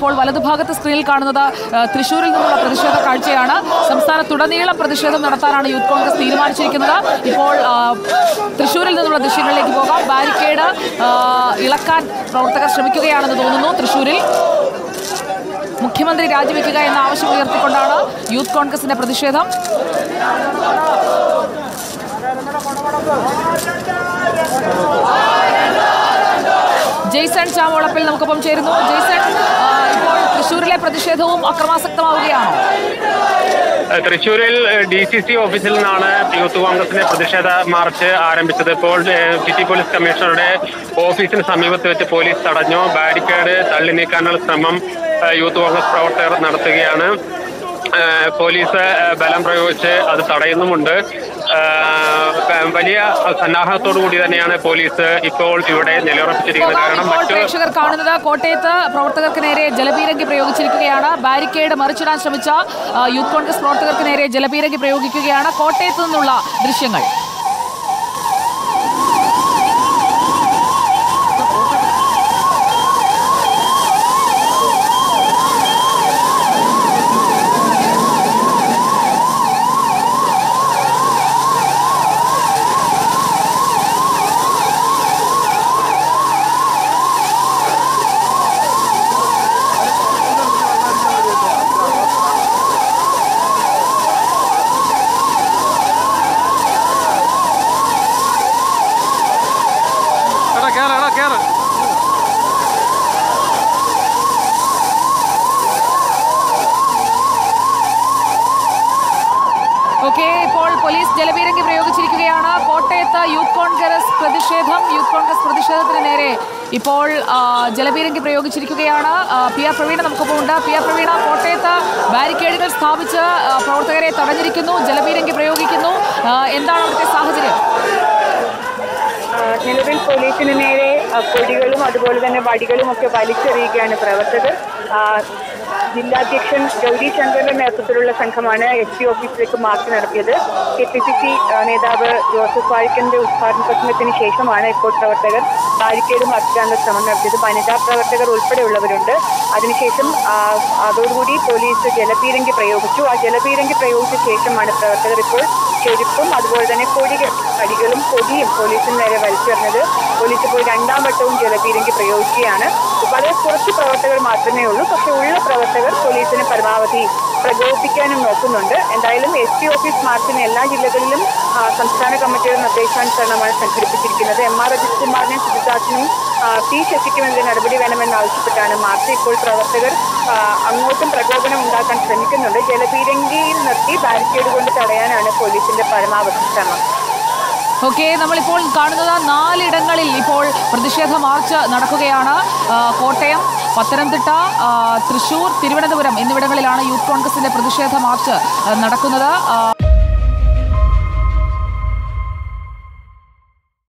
ഇപ്പോൾ വലതുഭാഗത്ത് സ്ക്രീനിൽ കാണുന്നത് ആ, തൃശൂരിൽ നിന്നുള്ള പ്രതിഷേധ കാഴ്ചയാണ് സംസ്ഥാനത്തുടനീളം പ്രതിഷേധം നടത്താനാണ് യൂത്ത് കോൺഗ്രസ് തീരുമാനിച്ചിരിക്കുന്നത് ഇപ്പോൾ ആ, തൃശൂരിൽ നിന്നുള്ള ദൃശ്യങ്ങളിലേക്ക് പോകാം ബാരിക്കേഡ് ആ, ഇളക്കാൻ പ്രവർത്തകർ ശ്രമിക്കുകയാണെന്ന് തോന്നുന്നു തൃശൂരിൽ മുഖ്യമന്ത്രി രാജിവെക്കുക എന്ന ആവശ്യം ഉയർത്തിക്കൊണ്ടാണ് യൂത്ത് കോൺഗ്രസിന്റെ പ്രതിഷേധം ജെയ്സൺ ചാവോളപ്പിൽ നമുക്കൊപ്പം ചേരുന്നു ജെയ്സൺ ആ, ഇപ്പോൾ തൃശ്ശൂരിലെ പ്രതിഷേധവും അക്രമാസക്തമാവുകയാണോ തൃശൂരിൽ ഡി സി സി ഓഫീസിൽ നിന്നാണ് യൂത്ത് കോൺഗ്രസിന്റെ പ്രതിഷേധ മാർച്ച് ആരംഭിച്ചത് ഇപ്പോൾ ഏഹ്, സിറ്റി പോലീസ് കമ്മീഷണറുടെ ഓഫീസിന് സമീപത്ത് വെച്ച് പോലീസ് തടഞ്ഞു ബാരിക്കേഡ് തള്ളി നീക്കാനുള്ള ശ്രമം ഏഹ്, യൂത്ത് കോൺഗ്രസ് പ്രവർത്തകർ നടത്തുകയാണ് ഏഹ്, പോലീസ് ഏഹ്, ബലം പ്രയോഗിച്ച് അത് തടയുന്നുമുണ്ട് ഏഹ്, വലിയ സന്നാഹത്തോടു കൂടി തന്നെയാണ് പോലീസ് ഇപ്പോൾ ഇവിടെ നിലയുറപ്പിച്ചിരിക്കുന്നത് കാരണം ഇപ്പോൾ മറ്റു പ്രേക്ഷകർ കാണുന്നത് കോട്ടയത്ത് പ്രവർത്തകർക്ക് നേരെ ജലപീരങ്കി പ്രയോഗിച്ചിരിക്കുകയാണ് ബാരിക്കേഡ് മറിച്ചിടാൻ ശ്രമിച്ച ആ, യൂത്ത് കോൺഗ്രസ് പ്രവർത്തകർക്ക് നേരെ ജലപീരങ്കി പ്രയോഗിക്കുകയാണ് കോട്ടയത്ത് നിന്നുള്ള ദൃശ്യങ്ങൾ എടാ കേറ് എടാ കേറ് ഓക്കെ ഇപ്പോൾ പോലീസ് ജലപീരങ്കി പ്രയോഗിച്ചിരിക്കുകയാണ് കോട്ടയത്ത് യൂത്ത് കോൺഗ്രസ് പ്രതിഷേധം യൂത്ത് കോൺഗ്രസ് പ്രതിഷേധത്തിന് നേരെ ഇപ്പോൾ ആ, ജലപീരങ്കി പ്രയോഗിച്ചിരിക്കുകയാണ് ആ, പി ആർ പ്രവീണ നമുക്കൊപ്പം ഉണ്ട് പി ആർ പ്രവീണ കോട്ടയത്ത് ബാരിക്കേഡുകൾ സ്ഥാപിച്ച് ആ, പ്രവർത്തകരെ തടഞ്ഞിരിക്കുന്നു ജലപീരങ്കി പ്രയോഗിക്കുന്നു ആ, എന്താണ് അവിടുത്തെ സാഹചര്യം ആ, നിലവിൽ പോലീസിന് നേരെ ആ, കൊടികളും അതുപോലെ തന്നെ വടികളും ഒക്കെ വലിച്ചെറിയുകയാണ് പ്രവർത്തകർ ആ, ജില്ലാധ്യക്ഷൻ ഗൗരി ശങ്കറിന്റെ നേതൃത്വത്തിലുള്ള സംഘമാണ് എസ് പി ഓഫീസിലേക്ക് മാർച്ച് നടത്തിയത് കെ പി സി സി നേതാവ് ജോസഫ് വാഴിക്കന്റെ ഉദ്ഘാടന പ്രസംഗത്തിന് ശേഷമാണ് ഇപ്പോൾ പ്രവർത്തകർ ബാരിക്കേഡ് മറിച്ചിടാനുള്ള ശ്രമം നടത്തിയത് വനിതാ പ്രവർത്തകർ ഉൾപ്പെടെയുള്ളവരുണ്ട് അതിനുശേഷം ആ, അതോടുകൂടി പോലീസ് ജലപീരങ്കി പ്രയോഗിച്ചു ആ ജലപീരങ്കി പ്രയോഗിച്ച ശേഷമാണ് പ്രവർത്തകർ ഇപ്പോൾ ചെരുപ്പും അതുപോലെ തന്നെ കൊടികൾ അടികളും കൊടിയും പോലീസിന് നേരെ വലിച്ചെറിഞ്ഞത് പോലീസ് ഇപ്പോൾ രണ്ടാം വട്ടവും ജലപീരങ്കി പ്രയോഗിക്കുകയാണ് വളരെ കുറച്ച് പ്രവർത്തകർ മാത്രമേ ഉള്ളൂ പക്ഷെ ഉള്ള പ്രവർത്തകർ പോലീസിനെ പരമാവധി പ്രകോപിപ്പിക്കാനും നോക്കുന്നുണ്ട് എന്തായാലും എസ് പി ഓഫീസ് മാർച്ചിന് എല്ലാ ജില്ലകളിലും ആ, സംസ്ഥാന കമ്മിറ്റിയുടെ നിർദ്ദേശാനുസരണമാണ് സംഘടിപ്പിച്ചിരിക്കുന്നത് എം ആർ അജിത് കുമാറിനെയും സുജിതാസിനും പി ശശിക്കുമെതിരെ നടപടി വേണമെന്ന് ആവശ്യപ്പെട്ടാണ് മാർച്ച് ഇപ്പോൾ പ്രവർത്തകർ ആ, അങ്ങോട്ടും പ്രകോപനം ഉണ്ടാക്കാൻ ശ്രമിക്കുന്നുണ്ട് ജലപീരങ്കിയിൽ നിർത്തി ബാരിക്കേഡ് കൊണ്ട് തടയാനാണ് പോലീസിന്റെ പരമാവധി ശ്രമം ഓക്കെ നമ്മളിപ്പോൾ കാണുന്നത് നാലിടങ്ങളിൽ ഇപ്പോൾ പ്രതിഷേധ മാർച്ച് നടക്കുകയാണ് ആ, കോട്ടയം പത്തനംതിട്ട ആ, തൃശൂർ തിരുവനന്തപുരം എന്നിവിടങ്ങളിലാണ് യൂത്ത് കോൺഗ്രസിന്റെ പ്രതിഷേധ മാർച്ച് ആ, നടക്കുന്നത് ആ,